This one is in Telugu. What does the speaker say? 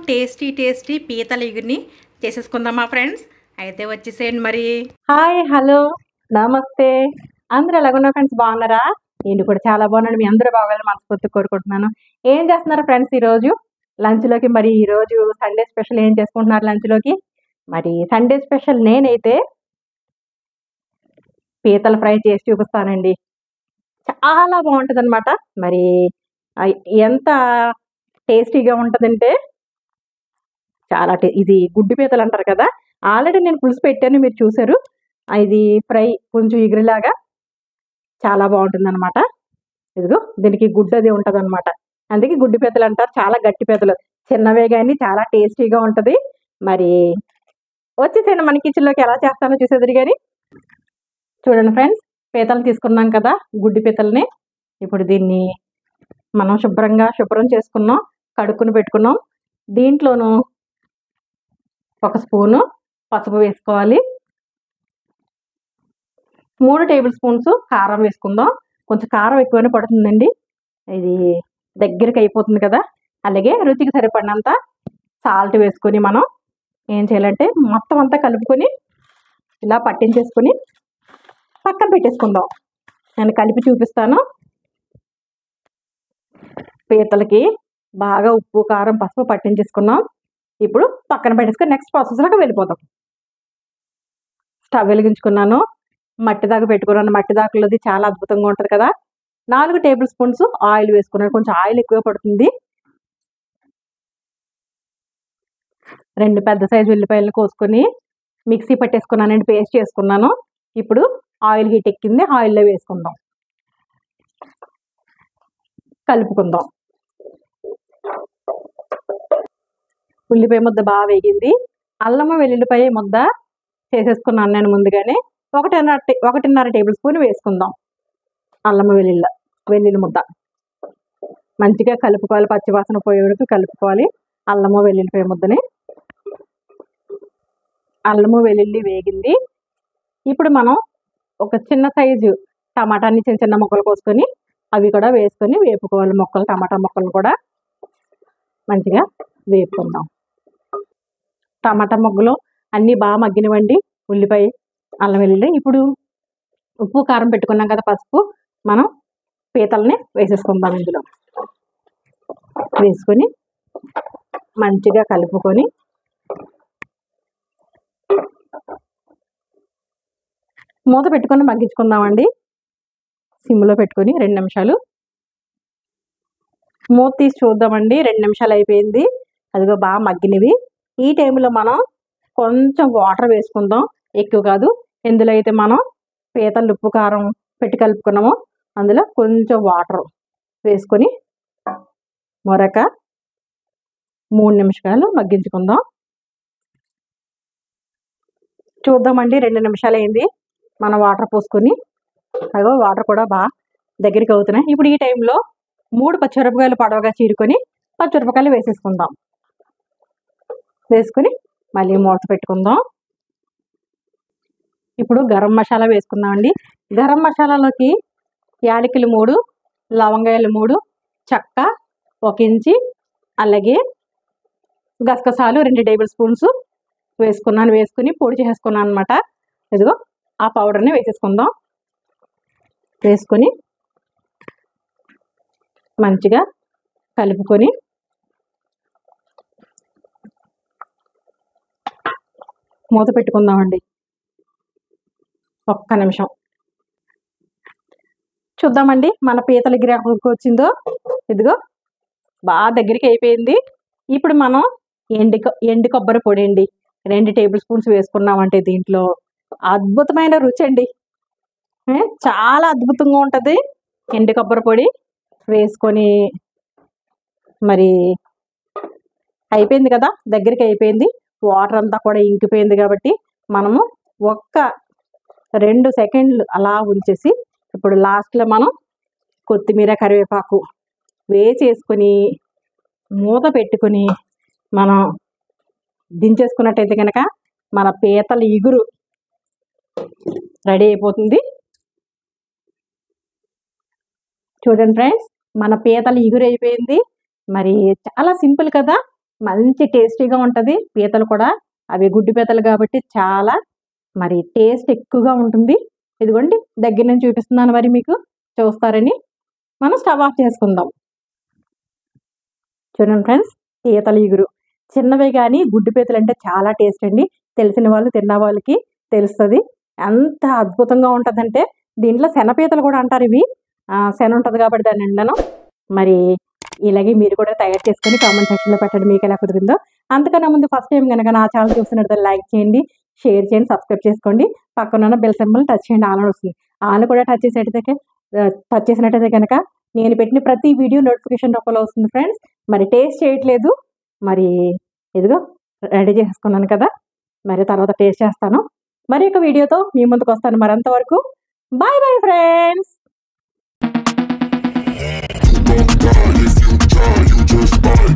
టేస్టీ టేస్టీ పీతల ఇగురిని చేసేసుకుందామా ఫ్రెండ్స్ అయితే వచ్చేసేయండి మరి హాయ్ హలో నమస్తే అందరూ ఎలాగున్నా ఫ్రెండ్స్ బాగున్నారా నేను కూడా చాలా బాగున్నాను మీ అందరూ బాగాలని మనస్ఫూర్తి కోరుకుంటున్నాను ఏం చేస్తున్నారు ఫ్రెండ్స్ ఈరోజు లంచ్లోకి మరి ఈరోజు సండే స్పెషల్ ఏం చేసుకుంటున్నారు లంచ్లోకి మరి సండే స్పెషల్ నేనైతే పీతల ఫ్రై చేసి చూపిస్తానండి చాలా బాగుంటుంది అనమాట మరి ఆ, ఎంత టేస్టీగా ఉంటుందంటే చాలా టే ఇది గుడ్డు పీతలు అంటారు కదా ఆల్రెడీ నేను పులుసు పెట్టాను మీరు చూసారు ఆ, ఇది ఫ్రై కొంచెం ఎగిరిలాగా చాలా బాగుంటుంది అనమాట ఇదిగో దీనికి గుడ్డు అది ఉంటుంది అనమాట అందుకే గుడ్డు పీతలు అంటారు చాలా గట్టి పీతలు చిన్నవే కానీ చాలా టేస్టీగా ఉంటుంది మరి వచ్చేసేయండి మన కిచెన్లోకి ఎలా చేస్తానో చూసేది కానీ చూడండి ఫ్రెండ్స్ పీతలు తీసుకున్నాం కదా గుడ్డి పీతల్ని ఇప్పుడు దీన్ని మనం శుభ్రంగా శుభ్రం చేసుకున్నాం కడుక్కుని పెట్టుకున్నాం దీంట్లోనూ ఒక స్పూను పసుపు వేసుకోవాలి మూడు టేబుల్ స్పూన్స్ కారం వేసుకుందాం కొంచెం కారం ఎక్కువనే పడుతుందండి ఇది దగ్గరికి అయిపోతుంది కదా అలాగే రుచికి సరిపడినంత సాల్ట్ వేసుకొని మనం ఏం చేయాలంటే మొత్తం అంతా కలుపుకొని ఇలా పట్టించేసుకొని పక్కన పెట్టేసుకుందాం నేను కలిపి చూపిస్తాను పీతలకి బాగా ఉప్పు కారం పసుపు పట్టించేసుకున్నాం ఇప్పుడు పక్కన పెట్టేసుకొని నెక్స్ట్ ప్రాసెస్లోకి వెళ్ళిపోదాం స్టవ్ వెలిగించుకున్నాను మట్టి దాకా పెట్టుకున్నాను మట్టి దాకలోది చాలా అద్భుతంగా ఉంటుంది కదా నాలుగు టేబుల్ స్పూన్స్ ఆయిల్ వేసుకున్నాను కొంచెం ఆయిల్ ఎక్కువ పడుతుంది రెండు పెద్ద సైజు ఉల్లిపాయలు కోసుకొని మిక్సీ పట్టేసుకున్నానండి పేస్ట్ చేసుకున్నాను ఇప్పుడు ఆయిల్ హీట్ ఎక్కింది ఆయిల్లో వేసుకుందాం కలుపుకుందాం ఉల్లిపాయ ముద్ద బాగా వేగింది అల్లము వెల్లుల్లిపాయ ముద్ద చేసేసుకున్నాను నేను ముందుగానే ఒకటిన్నర టే- ఒకటిన్నర టేబుల్ స్పూన్ వేసుకుందాం అల్లము వెల్లుల్లి వెల్లుల్లి ముద్ద మంచిగా కలుపుకోవాలి పచ్చివాసన పోయే వరకు కలుపుకోవాలి అల్లము వెల్లుల్లిపాయ ముద్దని అల్లము వెల్లుల్లి వేగింది ఇప్పుడు మనం ఒక చిన్న సైజు టమాటాని చిన్న చిన్న ముక్కలు కోసుకొని అవి కూడా వేసుకొని వేపుకోవాలి ముక్కలు టమాటా ముక్కలు కూడా మంచిగా వేపుకుందాం టమాటా ముక్కలు అన్నీ బాగా మగ్గినవండి ఉల్లిపాయ అల్లం వెల్లుల్లి ఇప్పుడు ఉప్పు కారం పెట్టుకున్నాం కదా పసుపు మనం పీతల్ని వేసేసుకుందాం ఇందులో వేసుకొని మంచిగా కలుపుకొని మూత పెట్టుకొని మగ్గించుకుందామండి సిమ్లో పెట్టుకొని రెండు నిమిషాలు మూత తీసి చూద్దామండి రెండు నిమిషాలు అయిపోయింది అదిగో బాగా మగ్గినవి ఈ టైంలో మనం కొంచెం వాటర్ వేసుకుందాం ఎక్కువ కాదు ఇందులో అయితే మనం పీతలు ఉప్పు కారం పెట్టి కలుపుకున్నాము అందులో కొంచెం వాటర్ వేసుకొని మరొక మూడు నిమిషాలు మగ్గించుకుందాం చూద్దామండి రెండు నిమిషాలు అయింది మనం వాటర్ పోసుకొని అగో వాటర్ కూడా బాగా దగ్గరికి అవుతున్నాయి ఇప్పుడు ఈ టైంలో మూడు పచ్చిమిరపకాయలు పడవగా చీరుకొని పచ్చిమిరపకాయలు వేసేసుకుందాం వేసుకొని మళ్ళీ మూత పెట్టుకుందాం ఇప్పుడు గరం మసాలా వేసుకుందామండి గరం మసాలాలోకి యాలకులు మూడు లవంగాయలు మూడు చెక్క ఒక ఇంచి అలాగే గసగసాలు రెండు టేబుల్ స్పూన్స్ వేసుకున్నాను వేసుకుని పొడి చేసుకున్నాను అనమాట ఇదిగో ఆ పౌడర్ని వేసేసుకుందాం వేసుకొని మంచిగా కలుపుకొని మూత పెట్టుకుందామండి ఒక్క నిమిషం చూద్దామండి మన పీతల గిరాకు వచ్చిందో ఇదిగో బాగా దగ్గరికి అయిపోయింది ఇప్పుడు మనం ఎండి కొ- ఎండి కొబ్బరి పొడి అండి రెండు టేబుల్ స్పూన్స్ వేసుకున్నామంటే దీంట్లో అద్భుతమైన రుచి అండి ఏ, చాలా అద్భుతంగా ఉంటుంది ఎండి కొబ్బరి పొడి వేసుకొని మరి అయిపోయింది కదా దగ్గరికి అయిపోయింది వాటర్ అంతా కూడా ఇంకిపోయింది కాబట్టి మనము ఒక్క రెండు సెకండ్లు అలా ఉంచేసి ఇప్పుడు లాస్ట్లో మనం కొత్తిమీర కరివేపాకు వేసేసుకొని మూత పెట్టుకొని మనం దించేసుకున్నట్టయితే కనుక మన పీతల ఇగురు రెడీ అయిపోతుంది చూడండి ఫ్రెండ్స్ మన పీతలు ఇగురు అయిపోయింది మరి చాలా సింపుల్ కదా మంచి టేస్టీగా ఉంటుంది పీతలు కూడా అవి గుడ్డు పీతలు కాబట్టి చాలా మరి టేస్ట్ ఎక్కువగా ఉంటుంది ఇదిగోండి దగ్గర నుంచి చూపిస్తున్నాను మరి మీకు చూస్తారని మనం స్టవ్ ఆఫ్ చేసుకుందాం చూడండి ఫ్రెండ్స్ పీతలు ఇగురు చిన్నవే కానీ గుడ్డు పీతలు అంటే చాలా టేస్ట్ అండి తెలిసిన వాళ్ళు తిన్న వాళ్ళకి తెలుస్తుంది ఎంత అద్భుతంగా ఉంటుందంటే దీంట్లో శనపీతలు కూడా అంటారు ఇవి ఆ, శన ఉంటుంది కాబట్టి దాని నిండాను మరి ఇలాగే మీరు కూడా తయారు చేసుకొని కామెంట్ సెక్షన్లో పెట్టండి మీకు ఎలా కుదిరిందో అంతకన్నా ముందు ఫస్ట్ టైం కనుక నా ఛానల్ చూస్తున్నట్టు లైక్ చేయండి షేర్ చేయండి సబ్స్క్రైబ్ చేసుకోండి పక్కన ఉన్న బెల్ సింబల్ టచ్ చేయండి ఆన్ అని వస్తుంది ఆన్ కూడా టచ్ చేసేటైతే టచ్ చేసినట్టయితే కనుక నేను పెట్టిన ప్రతి వీడియో నోటిఫికేషన్ రూపంలో వస్తుంది ఫ్రెండ్స్ మరి టేస్ట్ చేయట్లేదు మరి ఇదిగో రెడీ చేసుకున్నాను కదా మరి తర్వాత టేస్ట్ చేస్తాను మరి ఒక వీడియోతో మీ ముందుకు వస్తాను మరి అంతవరకు bye bye friends Don't die if you die, you just die.